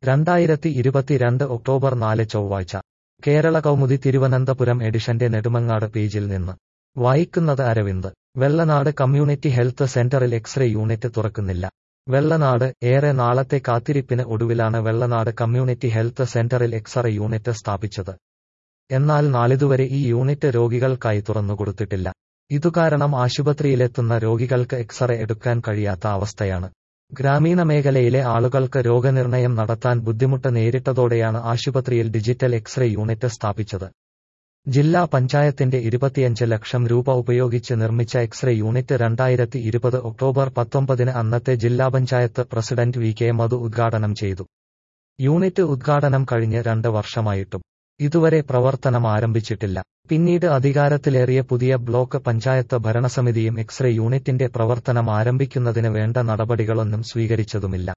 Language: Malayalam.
രണ്ടായിരത്തി ഇരുപത്തിരണ്ട് ഒക്ടോബർ നാല് ചൊവ്വാഴ്ച കേരള കൗമുദി തിരുവനന്തപുരം എഡിഷന്റെ നെടുമങ്ങാട് പേജിൽ നിന്ന് വായിക്കുന്നത് അരവിന്ദ് വെള്ളനാട് കമ്മ്യൂണിറ്റി ഹെൽത്ത് സെന്ററിൽ എക്സ്റേ യൂണിറ്റ് തുറക്കുന്നില്ല വെള്ളനാട് ഏറെ നാളത്തെ കാത്തിരിപ്പിന് ഒടുവിലാണ് വെള്ളനാട് കമ്മ്യൂണിറ്റി ഹെൽത്ത് സെന്ററിൽ എക്സ്റേ യൂണിറ്റ് സ്ഥാപിച്ചത് എന്നാൽ നാളിതുവരെ ഈ യൂണിറ്റ് രോഗികൾക്കായി തുറന്നുകൊടുത്തിട്ടില്ല ഇതുകാരണം ആശുപത്രിയിലെത്തുന്ന രോഗികൾക്ക് എക്സ്റേ എടുക്കാൻ കഴിയാത്ത അവസ്ഥയാണ് ഗ്രാമീണ മേഖലയിലെ ആളുകൾക്ക് രോഗനിർണയം നടത്താൻ ബുദ്ധിമുട്ട് നേരിട്ടതോടെയാണ് ആശുപത്രിയിൽ ഡിജിറ്റൽ എക്സ്റേ യൂണിറ്റ് സ്ഥാപിച്ചത് ജില്ലാ പഞ്ചായത്തിന്റെ ഇരുപത്തിയഞ്ച് ലക്ഷം രൂപ ഉപയോഗിച്ച് നിർമ്മിച്ച എക്സ്റേ യൂണിറ്റ് രണ്ടായിരത്തി ഇരുപത് ഒക്ടോബർ പത്തൊമ്പതിന് അന്നത്തെ ജില്ലാ panchayat president V K Madhu ഉദ്ഘാടനം ചെയ്തു യൂണിറ്റ് ഉദ്ഘാടനം കഴിഞ്ഞ് രണ്ട് വർഷമായിട്ടും ഇതുവരെ പ്രവർത്തനം ആരംഭിച്ചിട്ടില്ല പിന്നീട് അധികാരത്തിലേറിയ പുതിയ ബ്ലോക്ക് പഞ്ചായത്ത് ഭരണസമിതിയും എക്സ്റേ യൂണിറ്റിന്റെ പ്രവർത്തനം ആരംഭിക്കുന്നതിന് വേണ്ട നടപടികളൊന്നും സ്വീകരിച്ചതുമില്ല